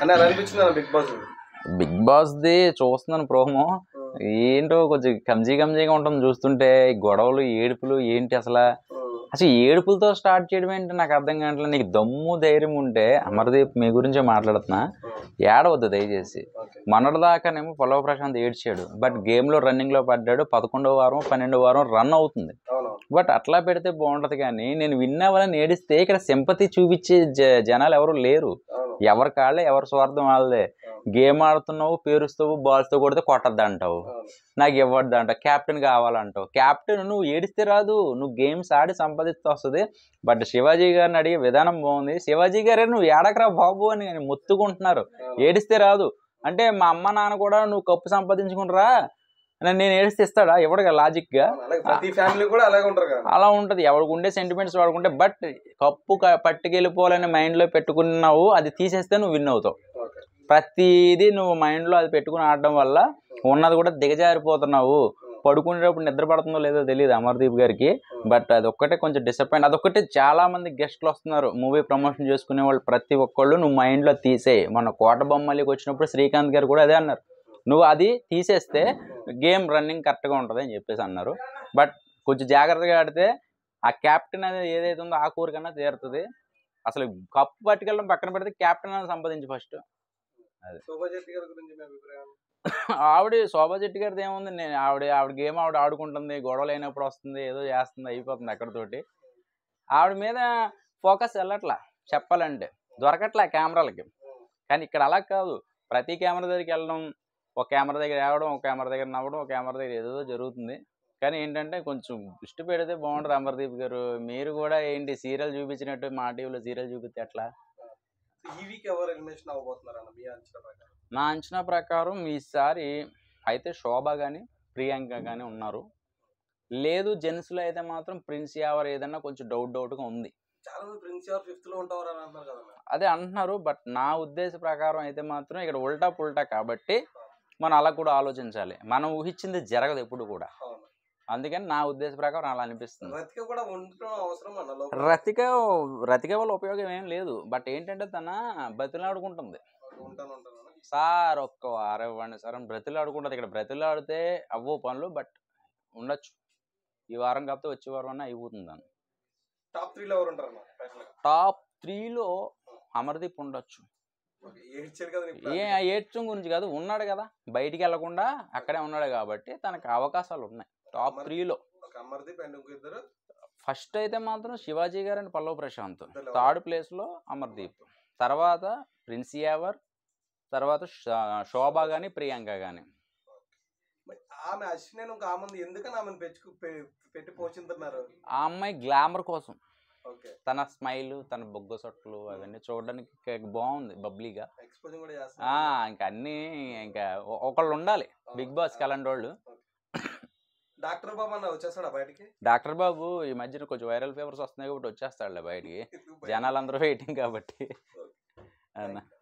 అని అలా అనిపించింది అన్న బిగ్ బాస్ బిగ్ బాస్ ది చూస్తున్నాను ప్రోమో ఏంటో కొంచెం కమ్జీ కమ్జీగా ఉంటుంది చూస్తుంటే ఈ గొడవలు ఏడుపులు ఏంటి అసలు అసలు ఈ ఏడుపులతో స్టార్ట్ చేయడం ఏంటి నాకు అర్థం కావట్లేదు నీకు దమ్ము ధైర్యం ఉంటే అమర్దీప్ మీ గురించే మాట్లాడుతున్నా ఏడవద్దు దయచేసి మొన్నటి దాకానేమో పొలవ ప్రశాంత్ ఏడ్చాడు బట్ గేమ్లో రన్నింగ్లో పడ్డాడు పదకొండవ వారం పన్నెండవ వారం రన్ అవుతుంది అవును బట్ అట్లా పెడితే బాగుంటది కానీ నేను విన్ అవ్వాలని ఏడిస్తే ఇక్కడ సింపతి చూపించే జ- జనాలు ఎవరు లేరు అవును ఎవరి కాళ్ళే ఎవరి స్వార్థం వాళ్ళదే గేమ్ ఆడుతున్నావు పేరుస్తావు బాల్స్తో కొడితే కొట్టద్దు అంటావు అవును నాకు ఇవ్వద్దు అంట కెప్టెన్ కావాలంటావు కెప్టెన్ నువ్వు ఏడిస్తే రాదు నువ్వు గేమ్స్ ఆడి సంపాదిస్తూ వస్తుంది బట్ శివాజీ గారిని అడిగే విధానం బాగుంది శివాజీ గారే నువ్వు ఏడకరా బాబు అని అని మొత్తుకుంటున్నారు ఏడిస్తే రాదు అంటే మా అమ్మ నాన్న కూడా నువ్వు కప్పు సంపాదించుకుంటారా అని నేను ఏడిస్తే ఇస్తాడా ఇవ్వడుగా లాజిక్గా అవును. అలాగే ప్రతి ఫ్యామిలీ కూడా అలాగే ఉంటారు కదా అలా ఉంటది ఎవరికి ఉండే సెంటిమెంట్స్ వాడుకుంటే బట్ కప్పు క- పట్టుకెళ్ళిపోవాలని మైండ్లో పెట్టుకున్నావు అది తీసేస్తే నువ్వు విన్ అవుతావు ఓకే ప్రతిదీ నువ్వు మైండ్లో అది పెట్టుకుని ఆడడం వల్ల ఉన్నది కూడా దిగజారిపోతున్నావు పడుకునేటప్పుడు నిద్ర పడుతుందో లేదో తెలియదు అమర్దీప్ గారికి బట్ అది ఒక్కటే కొంచెం డిసప్పాయింట్ అదొక్కటే చాలా మంది గెస్ట్లు వస్తున్నారు మూవీ ప్రమోషన్ చేసుకునే వాళ్ళు ప్రతి ఒక్కళ్ళు నువ్వు మైండ్లో తీసేయి మన కోట బొమ్మలికి వచ్చినప్పుడు శ్రీకాంత్ గారు కూడా అదే అన్నారు నువ్వు అది తీసేస్తే గేమ్ రన్నింగ్ కరెక్ట్గా ఉంటుంది అని చెప్పేసి అన్నారు బట్ కొంచెం జాగ్రత్తగా ఆడితే ఆ క్యాప్టెన్ అనేది ఏదైతే ఉందో ఆ కోరికన్నా తీరుతుంది అసలు కప్పు పట్టుకెళ్ళడం పక్కన పెడితే క్యాప్టెన్ అనేది సంపాదించి ఫస్ట్ శోభా శెట్టి గారి గురించి మీ అభిప్రాయం ఆవిడ శోభా చెట్టి గారిది ఏముంది నేను ఆవిడ ఆవిడ గేమ్ ఆవిడ ఆడుకుంటుంది గొడవలు అయినప్పుడు వస్తుంది ఏదో చేస్తుంది అయిపోతుంది అక్కడితోటి ఆవిడ మీద ఫోకస్ వెళ్ళట్లా చెప్పాలంటే దొరకట్లే కెమెరాలకి కానీ ఇక్కడ అలా కాదు ప్రతి కెమెరా దగ్గరికి వెళ్ళడం ఒక కెమెరా దగ్గర రావడం ఒక కెమెరా దగ్గర నవ్వడం ఒక కెమెరా దగ్గర ఏదో జరుగుతుంది కానీ ఏంటంటే కొంచెం దృష్టి పెడితే బాగుంటుంది అమర్దీప్ గారు మీరు కూడా ఏంటి సీరియల్ చూపించినట్టు మా టీవీలో సీరియల్ చూపిస్తే ఎట్లా ఈ వీక్ ఎవరు ఎలిమినేషన్ అవ్వబోతున్నారు అన్న మీ అంచనా ప్రకారం నా అంచనా ప్రకారం ఈసారి అయితే శోభ కానీ ప్రియాంక కానీ ఉన్నారు లేదు జెంట్స్లో అయితే మాత్రం ప్రిన్స్ యావర్ ఏదన్నా కొంచెం డౌట్ డౌట్గా ఉంది చాలా మంది ప్రిన్స్ ఎవరు ఫిఫ్త్ లో ఉంటారు అని అంటున్నారు కదా అదే అంటున్నారు బట్ నా ఉద్దేశ ప్రకారం అయితే మాత్రం ఇక్కడ ఉల్టా పుల్టా కాబట్టి మనం అలా కూడా ఆలోచించాలి మనం ఊహించింది జరగదు ఎప్పుడు కూడా అవును అందుకని నా ఉద్దేశ ప్రకారం అలా అనిపిస్తుంది రతిక కూడా ఉండటం అవసరం అన్న లోపల. రతిక రతిక వల్ల ఉపయోగం ఏం లేదు బట్ ఏంటంటే తన బతిలాడుకుంటుంది ఉంటాను ఉంటాను అన్న. సార్ ఒక్క వారం ఇవ్వండి సార్ అని బ్రతిలాడుకుంటుంది ఇక్కడ బ్రతిలాడితే అవ్వవు పనులు బట్ ఉండొచ్చు ఈ వారం కాకపోతే వచ్చే వారం అన్నా అయిపోతుంది అని టాప్ త్రీలో ఎవరు ఉంటారు అన్న టైటిల్ గా? టాప్ త్రీలో అమర్దీప్ ఉండొచ్చు ఓకే, ఏడ్చారు కదా నీ ఏ plan. ఏడ్చం గురించి కాదు ఉన్నాడు కదా బయటికి వెళ్లకుండా అక్కడే ఉన్నాడు కాబట్టి తనకు అవకాశాలు ఉన్నాయి టాప్ త్రీలో ఒక అమర్దీప్ అండ్ ఇంకో ఇద్దరు ఫస్ట్ అయితే మాత్రం శివాజీ గారు అండ్ పల్లవ్ ప్రశాంత్ ఇద్దరు థర్డ్ ప్లేస్లో అమర్దీప్ తర్వాత ప్రిన్స్ యావర్ తర్వాత శ- శోభ కానీ ప్రియాంక కానీ మరి ఆమె అశ్విని ఒక ఆమె ఉంది ఎందుకని ఆమెను పెంచుకు పె- పెట్టి పోషిస్తున్నారు ఆ అమ్మాయి గ్లామర్ కోసం ఓకే తన స్మైల్ తన బొగ్గ సొట్లు అవన్నీ చూడడానికి కే- బాగుంది బబ్లీగా ఎక్స్పోజింగ్ కూడా ఆ, చేస్తారు ఇంకా అన్నీ ఇంకా ఒ- ఒకళ్ళు ఉండాలి బిగ్ బాస్కి అలాంటి వాళ్ళు డాక్టర్ బాబు అన్న వచ్చేస్తాడా బయటికి డాక్టర్ బాబు ఈ మధ్యన కొంచెం వైరల్ ఫీవర్స్ వస్తున్నాయి కాబట్టి వచ్చేస్తాడులే బయటికి జనాలందరూ వెయిటింగ్ కాబట్టి అవునా